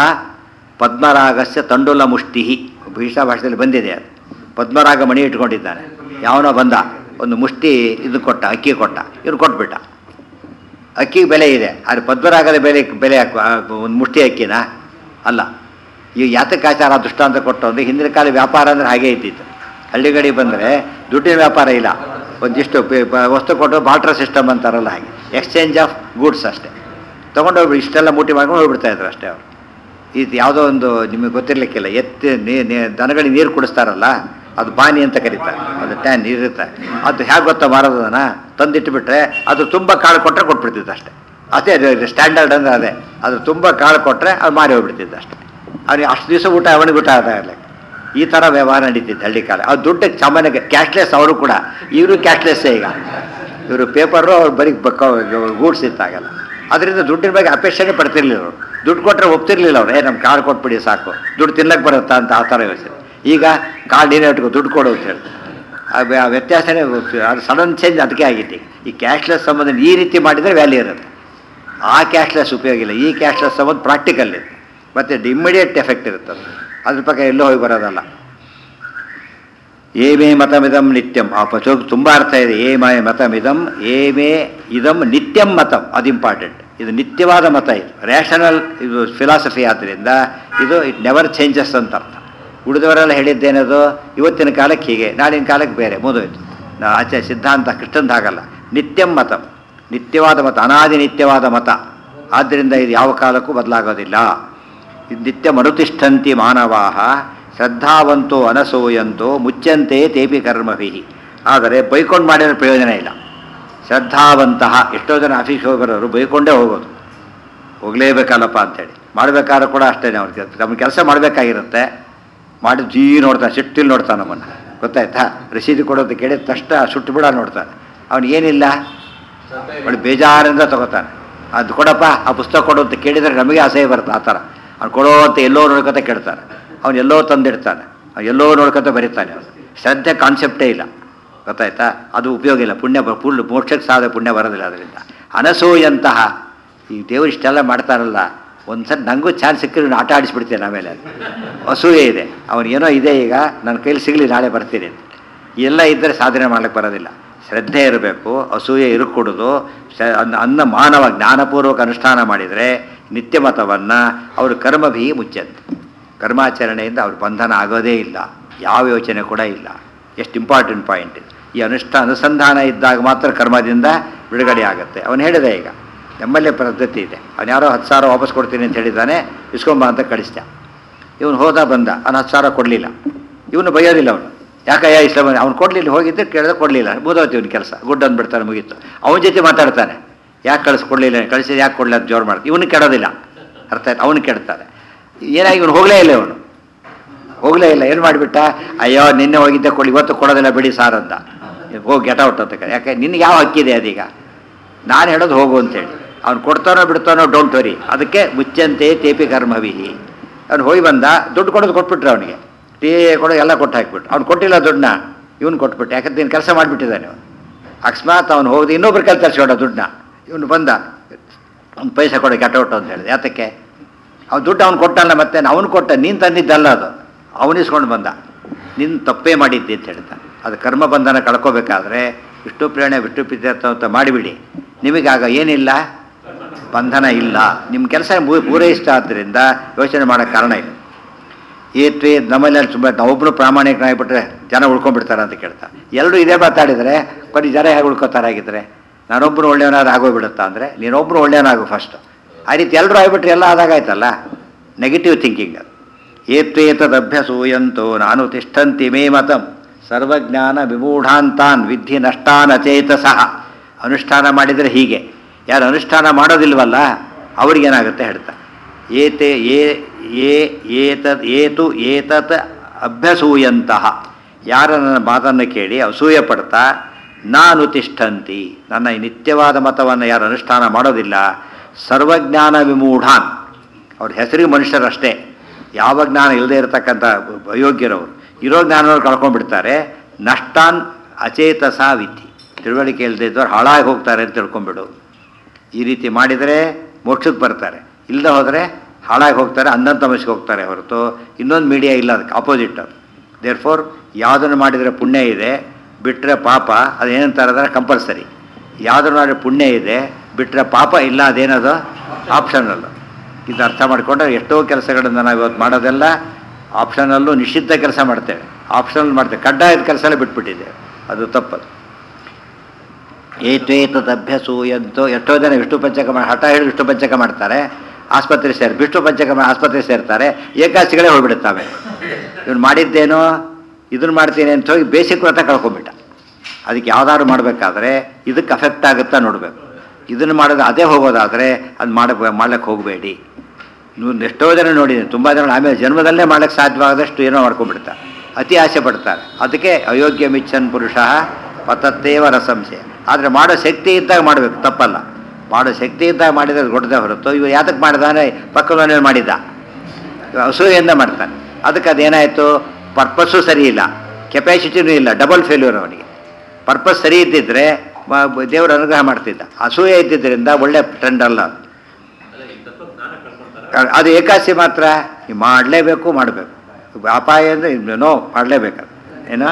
ಪದ್ಮರಾಗಸ್ಯ ತಂಡುಲ ಮುಷ್ಟಿಹಿ ಭೀಷಾ ಭಾಷೆಯಲ್ಲಿ ಬಂದಿದೆ ಅದು ಪದ್ಮರಾಗ ಮಣಿ ಇಟ್ಕೊಂಡಿದ್ದಾನೆ ಯಾವನೋ ಬಂದ ಒಂದು ಮುಷ್ಟಿ ಇದು ಕೊಟ್ಟ ಅಕ್ಕಿ ಕೊಟ್ಟ ಇವ್ನು ಕೊಟ್ಬಿಟ್ಟ ಅಕ್ಕಿಗೆ ಬೆಲೆ ಇದೆ ಆದರೆ ಪದ್ಮರಾಗದ ಬೆಲೆ ಬೆಲೆ ಹಾಕು ಒಂದು ಮುಷ್ಟಿ ಅಕ್ಕಿನ ಅಲ್ಲ ಈಗ ಯಾತಕ್ಕೆ ಆಚಾರ ದೃಷ್ಟಾಂತ ಕೊಟ್ಟು ಅಂದರೆ ಹಿಂದಿನ ಕಾಲ ವ್ಯಾಪಾರ ಅಂದರೆ ಹಾಗೇ ಇದ್ದಿತ್ತು ಹಳ್ಳಿಗಡಿ ಬಂದರೆ ದುಡ್ಡಿನ ವ್ಯಾಪಾರ ಇಲ್ಲ ಒಂದಿಷ್ಟು ಪೆ- ಪ- ವಸ್ತು ಕೊಟ್ಟು ಬಾಟ್ರ್ ಸಿಸ್ಟಮ್ ಅಂತಾರಲ್ಲ ಹಾಗೆ ಎಕ್ಸ್ಚೇಂಜ್ ಆಫ್ ಗೂಡ್ಸ್ ಅಷ್ಟೇ ತೊಗೊಂಡೋಗ್ಬಿಡಿ ಇಷ್ಟೆಲ್ಲ ಮೂಟಿ ಮಾಡ್ಕೊಂಡು ಹೋಗ್ಬಿಡ್ತಾ ಇದ್ರು ಅಷ್ಟೇ ಅವರು ಇದು ಯಾವುದೋ ಒಂದು ನಿಮಗೆ ಗೊತ್ತಿರಲಿಕ್ಕಿಲ್ಲ ಎತ್ತಿ ನೀ ನೀ- ದನಗಳಿಗೆ ನೀರು ಕುಡಿಸ್ತಾರಲ್ಲ ಅದು ಬಾನಿ ಅಂತ ಕರೀತಾರೆ ಅದು ಟ್ಯಾನ್ ನೀರಿರುತ್ತೆ ಅದು ಹೇಗೆ ಗೊತ್ತಾ ಮಾರೋದನ್ನ ತಂದಿಟ್ಟುಬಿಟ್ರೆ ಅದು ತುಂಬ ಕಾಳು ಕೊಟ್ಟರೆ ಕೊಟ್ಬಿಡ್ತಿತ್ತು ಅಷ್ಟೇ ಅದೇ ಸ್ಟ್ಯಾಂಡರ್ಡ್ ಅಂದರೆ ಅದೇ ಅದು ತುಂಬ ಕಾಳು ಕೊಟ್ಟರೆ ಅದು ಮಾರಿ ಹೋಗ್ಬಿಡ್ತಿತ್ತು ಅಷ್ಟೇ ಅವನಿಗೆ ಅಷ್ಟು ದಿವಸ ಊಟ ಅವನಿಗೆ ಊಟ ಆಗಲ್ಲ ಈ ಥರ ವ್ಯವಹಾರ ನಡೀತಿತ್ತು ಹಳ್ಳಿ ಕಾಲ ಅದು ದುಡ್ಡು ಸಾಮಾನ್ಯ ಕ್ಯಾಶ್ಲೆಸ್ ಅವರು ಕೂಡ ಇವರು ಕ್ಯಾಶ್ಲೆಸ್ಸೇ ಈಗ ಇವರು ಪೇಪರು ಅವ್ರು ಬರೀ ಗೂಡ್ಸ್ ಇತ್ತಾಗಲ್ಲ ಅದರಿಂದ ದುಡ್ಡಿನ ಬಗ್ಗೆ ಅಪೇಕ್ಷೆನೇ ಪಡ್ತಿರ್ಲಿಲ್ಲ ಅವರು ದುಡ್ಡು ಕೊಟ್ಟರೆ ಒಪ್ತಿರ್ಲಿಲ್ಲ ಅವ್ರು ಏ ನಮ್ಮ ಕಾರ್ಡ್ ಕೊಟ್ಬಿಡಿ ಸಾಕು ದುಡ್ಡು ತಿನ್ನಕ್ಕೆ ಬರುತ್ತಾ ಅಂತ ಆ ಥರ ಯೋಚನೆ ಈಗ ಕಾರ್ಡ್ ಏನೇ ಇಟ್ಕೊ ದುಡ್ಡು ಕೊಡು ಅಂತ ಹೇಳಿ ಆ ವ್ಯ- ಆ ವ್ಯತ್ಯಾಸನೇ ಗೊತ್ತು- ಅದು ಸಡನ್ ಚೇಂಜ್ ಅದಕ್ಕೆ ಆಗಿತ್ತು ಈಗ. ಈ ಕ್ಯಾಶ್ಲೆಸ್ ಸಂಬಂಧ ಈ ರೀತಿ ಮಾಡಿದರೆ ವ್ಯಾಲ್ಯೂ ಇರುತ್ತೆ ಆ ಕ್ಯಾಶ್ಲೆಸ್ ಉಪಯೋಗ ಇಲ್ಲ ಈ ಕ್ಯಾಶ್ಲೆಸ್ ಸಂಬಂಧ ಪ್ರಾಕ್ಟಿಕಲ್ ಇದೆ ಮತ್ತು ಇಮ್ಮಿಡಿಯೇಟ್ ಎಫೆಕ್ಟ್ ಇರುತ್ತೆ ಅದು ಅದ್ರ ಪಕ್ಕ ಎಲ್ಲೋ ಹೋಗಿ ಬರೋದಲ್ಲ ಏಮೇ ಮತಮಿದಂ ನಿತ್ಯಂ ಆ ಪಚೋಕ್ ತುಂಬ ಅರ್ಥ ಇದೆ ಏಮೇ ಮತಮಿದಂ ಏಮೇ ಇದಂ ನಿತ್ಯಂ ಮತಂ ಅದು ಇಂಪಾರ್ಟೆಂಟ್ ಇದು ನಿತ್ಯವಾದ ಮತ ಇದು ರ್ಯಾಷನಲ್ ಇದು ಫಿಲಾಸಫಿ ಆದ್ದರಿಂದ ಇದು ಇಟ್ ನೆವರ್ ಚೇಂಜಸ್ ಅಂತ ಅರ್ಥ ಉಳಿದವರೆಲ್ಲ ಹೇಳಿದ್ದೇನದು ಇವತ್ತಿನ ಕಾಲಕ್ಕೆ ಹೀಗೆ ನಾಳಿನ ಕಾಲಕ್ಕೆ ಬೇರೆ ಮುಗಿದೋಯ್ತು ನಾ ಆಚೆ ಸಿದ್ಧಾಂತ ಕೃಷ್ಣಂದ ಹಾಗಲ್ಲ ನಿತ್ಯಂ ಮತಂ ನಿತ್ಯವಾದ ಮತ ಅನಾದಿ ನಿತ್ಯವಾದ ಮತ ಆದ್ದರಿಂದ ಇದು ಯಾವ ಕಾಲಕ್ಕೂ ಬದಲಾಗೋದಿಲ್ಲ ಇದು ನಿತ್ಯ ಮರುತಿಷ್ಠಂತಿ ಮಾನವಾಹ ಶ್ರದ್ಧಾವಂತೋ ಅನಸೂಯಂತೋ ಮುಚ್ಚಂತೆ ತೇಪಿ ಕರ್ಮಭಿ ಆದರೆ ಬೈಕೊಂಡು ಮಾಡಿರೋ ಪ್ರಯೋಜನ ಇಲ್ಲ ಶ್ರದ್ಧಾವಂತಹ ಎಷ್ಟೋ ಜನ ಆಫೀಸ್ಗೆ ಹೋಗಿ ಬರೋರು ಬೈಕೊಂಡೇ ಹೋಗೋದು ಹೋಗಲೇಬೇಕಲ್ಲಪ್ಪ ಅಂತೇಳಿ ಮಾಡಬೇಕಾದ್ರೂ ಕೂಡ ಅಷ್ಟೇ ಅವ್ರಿಗೆ ನಮ್ಮ ಕೆಲಸ ಮಾಡಬೇಕಾಗಿರುತ್ತೆ ಮಾಡಿ ಜೀ ನೋಡ್ತಾನೆ ಸಿಟ್ಟಿಲ್ಲಿ ನೋಡ್ತಾನೆ ನಮ್ಮನ್ನು ಗೊತ್ತಾಯ್ತಾ ರಸೀದಿ ಕೊಡೋದು ಕೇಳಿದ ತಕ್ಷಣ ಸುಟ್ಟು ಬಿಡ ನೋಡ್ತಾನೆ ಅವನಿಗೇನಿಲ್ಲ ಒಳ್ಳೆ ಬೇಜಾರಿಂದ ತಗೋತಾನೆ ಅದು ಕೊಡಪ್ಪ ಆ ಪುಸ್ತಕ ಕೊಡು ಅಂತ ಕೇಳಿದರೆ ನಮಗೆ ಅಸಹ್ಯ ಬರುತ್ತೆ ಆ ಥರ ಅವ್ನು ಕೊಡೋ ಅಂತ ಎಲ್ಲೋ ನೋಡ್ಕೊತ ಕೇಳ್ತಾನೆ ಅವ್ನು ಎಲ್ಲೋ ತಂದಿಡ್ತಾನೆ ಅವ್ನು ಎಲ್ಲೋ ನೋಡ್ಕೊತ ಬರೀತಾನೆ ಅವನು ಶ್ರದ್ಧೆ ಕಾನ್ಸೆಪ್ಟೇ ಇಲ್ಲ ಗೊತ್ತಾಯ್ತಾ ಅದು ಉಪಯೋಗ ಇಲ್ಲ ಪುಣ್ಯ ಬ- ಫುಲ್ ಮೋಕ್ಷಕ್ಕೆ ಸಾಧ ಪುಣ್ಯ ಬರೋದಿಲ್ಲ ಅದರಿಂದ ಅನಸೂಯಂತಹ ಈ ದೇವರು ಇಷ್ಟೆಲ್ಲ ಮಾಡ್ತಾರಲ್ಲ ಒಂದ್ಸರಿ ನನಗೂ ಚಾನ್ಸ್ ಸಿಕ್ಕಿದ್ರೆ ನಾನು ಆಟ ಆಡಿಸ್ಬಿಡ್ತೇನೆ ಆಮೇಲೆ ಅಸೂಯೆ ಇದೆ ಅವನಿಗೇನೋ ಇದೆ ಈಗ ನನ್ನ ಕೈಲಿ ಸಿಗಲಿ ನಾಳೆ ಬರ್ತೀನಿ ಅಂತ ಎಲ್ಲ ಇದ್ದರೆ ಸಾಧನೆ ಮಾಡ್ಲಿಕ್ಕೆ ಬರೋದಿಲ್ಲ ಶ್ರದ್ಧೆ ಇರಬೇಕು ಅಸೂಯೆ ಇರುಕೊಡೋದು ಶ- ಅನ್ನ ಅನ್ನ ಮಾನವ ಜ್ಞಾನಪೂರ್ವಕ ಅನುಷ್ಠಾನ ಮಾಡಿದರೆ ನಿತ್ಯ ಮತವನ್ನು ಅವರು ಕರ್ಮಭಿ ಮುಚ್ಚಂತೆ ಕರ್ಮಾಚರಣೆಯಿಂದ ಅವ್ರ ಬಂಧನ ಆಗೋದೇ ಇಲ್ಲ ಯಾವ ಯೋಚನೆ ಕೂಡ ಇಲ್ಲ ಎಷ್ಟು ಇಂಪಾರ್ಟೆಂಟ್ ಪಾಯಿಂಟ್ ಇದು ಈ ಅನುಷ್ಠಾನ ಅನುಸಂಧಾನ ಇದ್ದಾಗ ಮಾತ್ರ ಕರ್ಮದಿಂದ ಬಿಡುಗಡೆ ಆಗುತ್ತೆ ಅವನು ಹೇಳಿದೆ ಈಗ ನಮ್ಮಲ್ಲೇ ಪದ್ಧತಿ ಇದೆ ಅವನು ಯಾರೋ ಹತ್ತು ಸಾವಿರ ವಾಪಸ್ ಕೊಡ್ತೀನಿ ಅಂತ ಹೇಳಿದ್ದಾನೆ ಇಸ್ಕೊಂಬ ಅಂತ ಕಳಿಸ್ದ ಇವನು ಹೋದ ಬಂದ ಅವನು ಹತ್ತು ಸಾವಿರ ಕೊಡಲಿಲ್ಲ ಇವನು ಬೈಯೋದಿಲ್ಲ ಅವನು ಯಾಕಯ್ಯ ಇಸ್ಲಾಮ ಅವ್ನು ಕೊಡಲಿಲ್ಲ ಹೋಗಿದ್ದೆ ಕೇಳಿದ್ರೆ ಕೊಡಲಿಲ್ಲ ಮುಗಿದೋತಿ ಇವನು ಕೆಲಸ ಗುಡ್ ಅಂದ್ಬಿಡ್ತಾನೆ ಮುಗೀತು ಅವನ ಜೊತೆ ಮಾತಾಡ್ತಾನೆ ಯಾಕೆ ಕಳಿಸ್ಕೊಡ್ಲಿಲ್ಲ ಕಳಿಸಿದ ಯಾಕೆ ಕೊಡಲಿಲ್ಲ ಅಂತ ಜೋರು ಮಾಡ್ತಾರೆ ಇವನು ಕೆಡೋದಿಲ್ಲ ಅರ್ಥ ಆಯ್ತು ಅವನು ಕೆಡ್ತಾನೆ ಏನಾಗಿ ಇವನು ಹೋಗಲೇ ಇಲ್ಲ ಇವನು ಹೋಗಲೇ ಇಲ್ಲ ಏನು ಮಾಡಿಬಿಟ್ಟ ಅಯ್ಯೋ ನಿನ್ನೆ ಹೋಗಿದ್ದೆ ಕೊಡಿ ಇವತ್ತು ಕೊಡೋದಿಲ್ಲ ಬಿಡಿ ಸಾರ್ ಅಂತ ಹೋಗಿ ಗೆಟ್ ಔಟ್ ಅಂತ ಕರೆ. ಯಾಕೆ ನಿನಗೆ ಯಾವ ಹಕ್ಕಿದೆ ಅದೀಗ ನಾನು ಹೇಳೋದು ಹೋಗು ಅಂತೇಳಿ ಅವ್ನು ಕೊಡ್ತಾನೋ ಬಿಡ್ತಾನೋ ಡೋಂಟ್ ವರಿ ಅದಕ್ಕೆ ಮುಚ್ಚಂತೆ ತೇಪಿ ಕರ್ಮವಿಹಿ ಅವ್ನು ಹೋಗಿ ಬಂದ ದುಡ್ಡು ಕೊಡೋದು ಕೊಟ್ಬಿಟ್ರೆ ಅವನಿಗೆ ಟೀ ಕೊಡೋ ಎಲ್ಲ ಕೊಟ್ಟು ಹಾಕ್ಬಿಟ್ಟು ಅವ್ನು ಕೊಟ್ಟಿಲ್ಲ ದುಡ್ಡನ್ನ ಇವನು ಕೊಟ್ಬಿಟ್ಟು ಯಾಕಂದ್ರೆ ನೀನು ಕೆಲಸ ಮಾಡಿಬಿಟ್ಟಿದ್ದಾನೆ ಅವನು ಅಕಸ್ಮಾತ್ ಅವ್ನು ಹೋಗಿ ಇನ್ನೊಬ್ರು ಕೆಲಸ ತರಿಸ್ಕೊಂಡ ದುಡ್ಡನ್ನ ಇವನು ಬಂದ ಅವ್ನು ಪೈಸೆ ಕೊಡೋ ಗೆಟ್ ಔಟ್ ಅಂತ ಹೇಳಿದೆ ಯಾತಕ್ಕೆ ಅವ್ನು ದುಡ್ಡು ಅವ್ನು ಕೊಟ್ಟಲ್ಲ ಮತ್ತೆ ಅವನು ಕೊಟ್ಟ ನೀನು ತಂದಿದ್ದಲ್ಲ ಅದು ಅವನಿಸ್ಕೊಂಡು ಬಂದ ನಿನ್ನ ತಪ್ಪೇ ಮಾಡಿದ್ದೆ ಅಂತ ಹೇಳ್ತಾನೆ ಅದು ಕರ್ಮ ಬಂಧನ ಕಳ್ಕೋಬೇಕಾದ್ರೆ ವಿಷ್ಣು ಪ್ರೇರಣೆ ವಿಷ್ಣು ಪ್ರೀತ್ಯರ್ಥ ಅಂತ ಮಾಡಿಬಿಡಿ ನಿಮಗಾಗ ಏನಿಲ್ಲ ಬಂಧನ ಇಲ್ಲ ನಿಮ್ಮ ಕೆಲಸ ಪೂರೈಸ್ತಾ ಆದ್ದರಿಂದ ಯೋಚನೆ ಮಾಡೋಕ್ಕೆ ಕಾರಣ ಇಲ್ಲ ಏತ್ವಿ ನಮ್ಮಲ್ಲಿ ತುಂಬ ನಾವೊಬ್ಬರು ಪ್ರಾಮಾಣಿಕನಾಗಿಬಿಟ್ರೆ ಜನ ಉಳ್ಕೊಂಡ್ಬಿಡ್ತಾರೆ ಅಂತ ಕೇಳ್ತಾರೆ ಎಲ್ಲರೂ ಇದೇ ಮಾತಾಡಿದರೆ ಬರೀ ಜನ ಹೇಗೆ ಉಳ್ಕೋತಾರೆ ಆಗಿದ್ರೆ ನಾನೊಬ್ಬರು ಒಳ್ಳೆಯವನಾದ್ರೆ ಆಗೋಗ್ಬಿಡುತ್ತಾ ಅಂದರೆ ನೀನೊಬ್ಬರು ಒಳ್ಳೆಯವನಾಗು ಫಸ್ಟು ಆ ರೀತಿ ಎಲ್ಲರೂ ಆಗ್ಬಿಟ್ರೆ ಎಲ್ಲ ಆದಾಗಾಯ್ತಲ್ಲ ನೆಗೆಟಿವ್ ಥಿಂಕಿಂಗ್ ಅದು ಏತ್ವೇತದಭ್ಯಸೂಯಂತೋ ನಾನು ತಿಷ್ಠಂತಿ ಮೇ ಮತಂ ಸರ್ವಜ್ಞಾನ ವಿಮೂಢಾಂತಾನ್ ವಿಧಿ ನಷ್ಟಾನ್ ಅಚೇತಸಃ ಅನುಷ್ಠಾನ ಮಾಡಿದರೆ ಹೀಗೆ ಯಾರು ಅನುಷ್ಠಾನ ಮಾಡೋದಿಲ್ವಲ್ಲ ಅವ್ರಿಗೇನಾಗುತ್ತೆ ಹೇಳ್ತಾ ಏತೆ ಏ ಏ ಏತದ್ ಏತು ಏತತ್ ಅಭ್ಯಸೂಯಂತಹ ಯಾರ ನನ್ನ ಮಾತನ್ನು ಕೇಳಿ ಅಸೂಯೆ ಪಡ್ತಾ ನಾನು ತಿಷ್ಠಂತಿ ನನ್ನ ಈ ನಿತ್ಯವಾದ ಮತವನ್ನು ಯಾರು ಅನುಷ್ಠಾನ ಮಾಡೋದಿಲ್ಲ ಸರ್ವಜ್ಞಾನ ವಿಮೂಢಾನ್ ಅವ್ರ ಹೆಸರಿಗೆ ಮನುಷ್ಯರಷ್ಟೇ ಯಾವ ಜ್ಞಾನ ಇಲ್ಲದೆ ಇರತಕ್ಕಂಥ ಅಯೋಗ್ಯರವರು ಇರೋ ಜ್ಞಾನವನ್ನು ಕಳ್ಕೊಂಡ್ಬಿಡ್ತಾರೆ ನಷ್ಟಾನ್ ಅಚೇತಸ ವಿಧಿ ತಿಳುವಳಿಕೆ ಇಲ್ಲದೆ ಇದ್ದವ್ರು ಹಾಳಾಗಿ ಹೋಗ್ತಾರೆ ಅಂತ ತಿಳ್ಕೊಂಬಿಡು ಈ ರೀತಿ ಮಾಡಿದರೆ ಮೋಕ್ಷಕ್ಕೆ ಬರ್ತಾರೆ ಇಲ್ಲದೆ ಹೋದರೆ ಹಾಳಾಗಿ ಹೋಗ್ತಾರೆ ಅಂಧನ್ ತಮಸ್ಗೆ ಹೋಗ್ತಾರೆ ಹೊರತು ಇನ್ನೊಂದು ಮೀಡಿಯಾ ಇಲ್ಲ ಅದಕ್ಕೆ ಆಪೋಸಿಟ್ ಅದು ದೇರ್ ಫೋರ್ ಯಾವುದನ್ನು ಮಾಡಿದರೆ ಪುಣ್ಯ ಇದೆ ಬಿಟ್ಟರೆ ಪಾಪ ಅದೇನಂತಾರೆ ಅಂದರೆ ಕಂಪಲ್ಸರಿ ಯಾವುದನ್ನು ಮಾಡಿದ್ರೆ ಪುಣ್ಯ ಇದೆ ಬಿಟ್ಟರೆ ಪಾಪ ಇಲ್ಲ ಅದೇನದು ಆಪ್ಷನಲ್ಲು ಇದು ಅರ್ಥ ಮಾಡಿಕೊಂಡ್ರೆ ಎಷ್ಟೋ ಕೆಲಸಗಳನ್ನು ನಾವು ಇವತ್ತು ಮಾಡೋದೆಲ್ಲ ಆಪ್ಷನಲ್ಲೂ ನಿಷಿದ್ಧ ಕೆಲಸ ಮಾಡ್ತೇವೆ ಆಪ್ಷನಲ್ ಮಾಡ್ತೇವೆ ಕಡ್ಡಾಯದ ಕೆಲಸ ಎಲ್ಲ ಬಿಟ್ಬಿಟ್ಟಿದ್ದೇವೆ ಅದು ತಪ್ಪದು ಏತ್ವೇತದಭ್ಯಸೂಯಂತೋ ಎಷ್ಟೋ ಜನ ವಿಷ್ಣು ಪಂಚಕ ಮಾಡಿ ಹಠ ಹಿಡಿದು ವಿಷ್ಣು ಪಂಚಕ ಮಾಡ್ತಾರೆ ಆಸ್ಪತ್ರೆ ಸೇರಿ ವಿಷ್ಣು ಪಂಚಕ ಮಾಡಿ ಆಸ್ಪತ್ರೆ ಸೇರ್ತಾರೆ ಏಕಾಸಿಗಳೇ ಹೋಗ್ಬಿಡುತ್ತವೆ ಇವನು ಮಾಡಿದ್ದೇನೋ ಇದನ್ನು ಮಾಡ್ತೀನಿ ಅಂತ ಹೋಗಿ ಬೇಸಿಕ್ ವ್ರತ ಕಳ್ಕೊಂಬಿಟ್ಟ ಅದಕ್ಕೆ ಯಾವ್ದಾದ್ರು ಮಾಡಬೇಕಾದ್ರೆ ಇದಕ್ಕೆ ಅಫೆಕ್ಟ್ ಆಗುತ್ತಾ ನೋಡಬೇಕು ಇದನ್ನು ಮಾಡೋದು ಅದೇ ಹೋಗೋದಾದರೆ ಅದು ಮಾಡಕ್ಕೆ ಮಾಡ್ಲಿಕ್ಕೆ ಹೋಗಬೇಡಿ ನೀವು ಎಷ್ಟೋ ಜನ ನೋಡಿದ್ದೀನಿ ತುಂಬ ಜನ ಆಮೇಲೆ ಜನ್ಮದಲ್ಲೇ ಮಾಡ್ಲಿಕ್ಕೆ ಸಾಧ್ಯವಾಗದಷ್ಟು ಏನೋ ಮಾಡ್ಕೊಂಡ್ಬಿಡ್ತಾರೆ ಅತಿ ಆಸೆ ಪಡ್ತಾರೆ ಅದಕ್ಕೆ ಅಯೋಗ್ಯ ಮಿಚ್ಚನ್ ಪುರುಷ ಪತತ್ತೇವ ರಸಂಸೆ ಆದರೆ ಮಾಡೋ ಶಕ್ತಿ ಇದ್ದಾಗ ಮಾಡಬೇಕು ತಪ್ಪಲ್ಲ ಮಾಡೋ ಶಕ್ತಿ ಇದ್ದಾಗ ಮಾಡಿದ್ರೆ ದೊಡ್ಡದೇ ಹೊರತು ಇವ ಯಾತಕ್ಕೆ ಮಾಡಿದಾನೆ ಪಕ್ಕದವನೇ ಮಾಡಿದ್ದ ಇವ ಅಸೂಯೆಯಿಂದ ಮಾಡ್ತಾನೆ ಅದಕ್ಕೆ ಅದೇನಾಯಿತು ಪರ್ಪಸ್ಸು ಸರಿ ಇಲ್ಲ ಕೆಪಾಸಿಟಿನೂ ಇಲ್ಲ ಡಬಲ್ ಫೇಲ್ಯೂರ್ ಅವನಿಗೆ ಪರ್ಪಸ್ ಸರಿ ಇದ್ದಿದ್ರೆ ಮ- ಬ- ದೇವರು ಅನುಗ್ರಹ ಮಾಡ್ತಿದ್ದ ಅಸೂಯೆ ಇದ್ದಿದ್ದರಿಂದ ಒಳ್ಳೆ ಟ್ರೆಂಡ್ ಅಲ್ಲ ಅದು. ಅದು ಏಕಾಸಿ ಮಾತ್ರ ನೀವು ಮಾಡಲೇಬೇಕು ಮಾಡಬೇಕು ಅಪಾಯ ಅಂದರೆ ನೋ ಮಾಡಲೇಬೇಕು ಏನೋ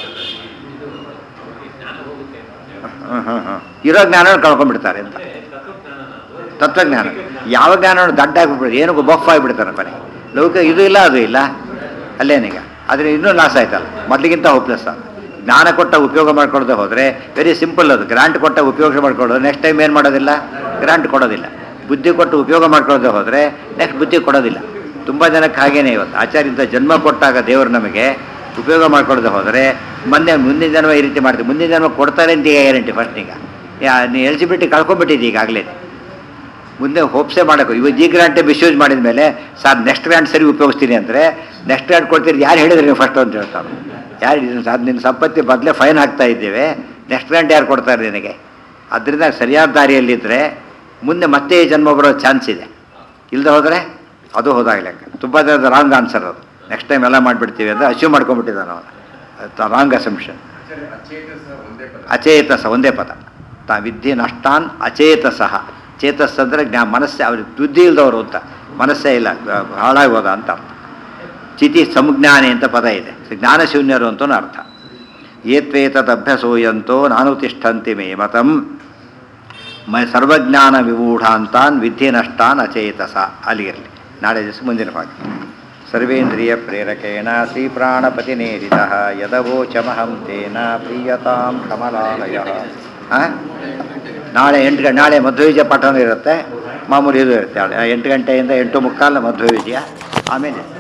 ಹ್ಮ್, ಹ್ಮ್, ಹ್ಮ್. ಇರೋ ಜ್ಞಾನ ಕಳ್ಕೊಂಡ್ಬಿಡ್ತಾರೆ ಅಂತ ತತ್ವಜ್ಞಾನ ಯಾವ ಜ್ಞಾನ ದಡ್ಡ ಆಗಿಬಿಡ್ಬಿಡ್ತಾರೆ ಏನು ಬಫ್ ಆಗಿಬಿಡ್ತಾರೆ ಕೊನೆ ಲೌಕಿಕ ಇದು ಇಲ್ಲ ಅದು ಇಲ್ಲ ಅಲ್ಲೇನೀಗ ಆದರೆ ಇನ್ನೂ ಲಾಸ್ ಆಯ್ತಲ್ಲ ಮೊದಲಿಗಿಂತ ಹೋಪ್ಲೆಸ್ ಅದು ಜ್ಞಾನ ಕೊಟ್ಟ ಉಪಯೋಗ ಮಾಡ್ಕೊಳ್ಳದೆ ಹೋದರೆ ವೆರಿ ಸಿಂಪಲ್ ಅದು ಗ್ರಾಂಟ್ ಕೊಟ್ಟ ಉಪಯೋಗ ಮಾಡ್ಕೊಳ್ಳೋದು ನೆಕ್ಸ್ಟ್ ಟೈಮ್ ಏನು ಮಾಡೋದಿಲ್ಲ ಗ್ರಾಂಟ್ ಕೊಡೋದಿಲ್ಲ ಬುದ್ಧಿ ಕೊಟ್ಟು ಉಪಯೋಗ ಮಾಡ್ಕೊಳ್ಳದೆ ಹೋದರೆ ನೆಕ್ಸ್ಟ್ ಬುದ್ಧಿ ಕೊಡೋದಿಲ್ಲ ತುಂಬ ಜನಕ್ಕೆ ಹಾಗೇನೆ ಇವತ್ತು ಆಚಾರ್ಯಂತ ಜನ್ಮ ಕೊಟ್ಟಾಗ ದೇವರು ನಮಗೆ ಉಪಯೋಗ ಮಾಡ್ಕೊಳ್ಳದೆ ಹೋದರೆ ಮೊನ್ನೆ ಮುಂದಿನ ಜನ್ಮ ಈ ರೀತಿ ಮಾಡ್ತೀವಿ ಮುಂದಿನ ಜನ್ಮ ಕೊಡ್ತಾರೆ ಅಂತ ಈಗ ಗ್ಯಾರಂಟಿ ಫಸ್ಟ್ ಈಗ ಯಾ- ನೀ ಎಲಿಜಿಬಿಲಿಟಿ ಕಳ್ಕೊಂಡ್ಬಿಟ್ಟಿದ್ದೆ ಈಗಾಗಲೇ ಮುಂದೆ ಹೋಪ್ಸೆ ಮಾಡೋಕೆ ಇವಾಗ ಈ ಗ್ರಾಂಟೇ ಮಿಸ್ಯೂಸ್ ಮಾಡಿದ ಮೇಲೆ ಸರ್ ನೆಕ್ಸ್ಟ್ ಗ್ರಾಂಟ್ ಸರಿ ಉಪಯೋಗಿಸ್ತೀನಿ ಅಂದರೆ ನೆಕ್ಸ್ಟ್ ಗ್ರಾಂಟ್ ಕೊಡ್ತೀರಿ ಯಾರು ಹೇಳಿದ್ರಿ ನೀವು ಫಸ್ಟ್ ಅಂತ ಹೇಳ್ತಾರೆ ಯಾರು ಇದನ್ನ ಸಾ- ನಿನ್ನ ಸಂಪತ್ತಿ ಬದಲೇ ಫೈನ್ ಹಾಕ್ತಾ ಇದ್ದೇವೆ ನೆಕ್ಸ್ಟ್ ಗ್ರಾಂಟ್ ಯಾರು ಕೊಡ್ತಾರೆ ನಿನಗೆ ಅದರಿಂದ ಸರಿಯಾದ ದಾರಿಯಲ್ಲಿದ್ದರೆ ಮುಂದೆ ಮತ್ತೆ ಈ ಜನ್ಮ ಬರೋ ಚಾನ್ಸ್ ಇದೆ ಇಲ್ಲದೆ ಹೋದರೆ ಅದು ಹೋದಾಗಲೇ ತುಂಬ ಜನದ ರಾಂಗ್ ಆನ್ಸರ್ ಅದು ನೆಕ್ಸ್ಟ್ ಟೈಮ್ ಎಲ್ಲ ಮಾಡಿಬಿಡ್ತೀವಿ ಅಂತ ಅಶ್ಯೂವ್ ಮಾಡ್ಕೊಂಡ್ಬಿಟ್ಟಿದ್ದಾನೆ ಅವನು ರಾಂಗ್ ಅಸಂಪ್ಷನ್ ಅಚೇತಸ ಒಂದೇ ಪದ ಅಚೇತಸ ಒಂದೇ ಪದ ತಾ ವಿದ್ಯೆ ನಷ್ಟಾನ್ ಅಚೇತಸಃ ಚೇತಸ್ ಅಂದರೆ ಜ್ಞಾ ಮನಸ್ಸೇ ಅವ್ರಿಗೆ ಬುದ್ಧಿ ಇಲ್ದವರು ಅಂತ ಮನಸ್ಸೇ ಇಲ್ಲ ಗ- ಹಾಳಾಗಿ ಹೋದ ಅಂತ ಅರ್ಥ ಚಿತಿ ಸಂಜ್ಞಾನಿ ಅಂತ ಪದ ಇದೆ ಜ್ಞಾನಶೂನ್ಯರು ಅಂತಲೂ ಅರ್ಥ ಏತ್ವೇತದಭ್ಯಸೂಯಂತೋ ನಾನು ತಿಷ್ಠಂತಿ ಮೇ ಮತಂ ಮ ಸರ್ವಜ್ಞಾನ ವಿಮೂಢಾಂತಾನ್ ವಿದ್ಯೆ ನಷ್ಟಾನ್ ಅಚೇತಸ ಅಲ್ಲಿಗಿರಲಿ ನಾಳೆ ದಿವಸ ಮುಂದಿನ ಭಾಗ ಸರ್ವೇಂದ್ರಿಯ ಪ್ರೇರಕೇಣ ಶ್ರೀ ಪ್ರಾಣಪತಿನೇರಿತ ಯದವೋಚಮಹಂ ತೇನ ಪ್ರೀಯತಾಂ ಕಮಲಾಲಯ ಆ? ನಾಳೆ ಎಂಟು ಗಂಟೆ ನಾಳೆ ಮಧ್ವ ವಿಜಯ ಪಾಠನೂ ಇರುತ್ತೆ ಮಾಮೂಲಿ ಇದು ಇರುತ್ತೆ ನಾಳೆ ಎಂಟು ಗಂಟೆಯಿಂದ ಎಂಟು ಮುಕ್ಕಾಲು ಮಧ್ವ ವಿಜಯ ಆಮೇಲೆ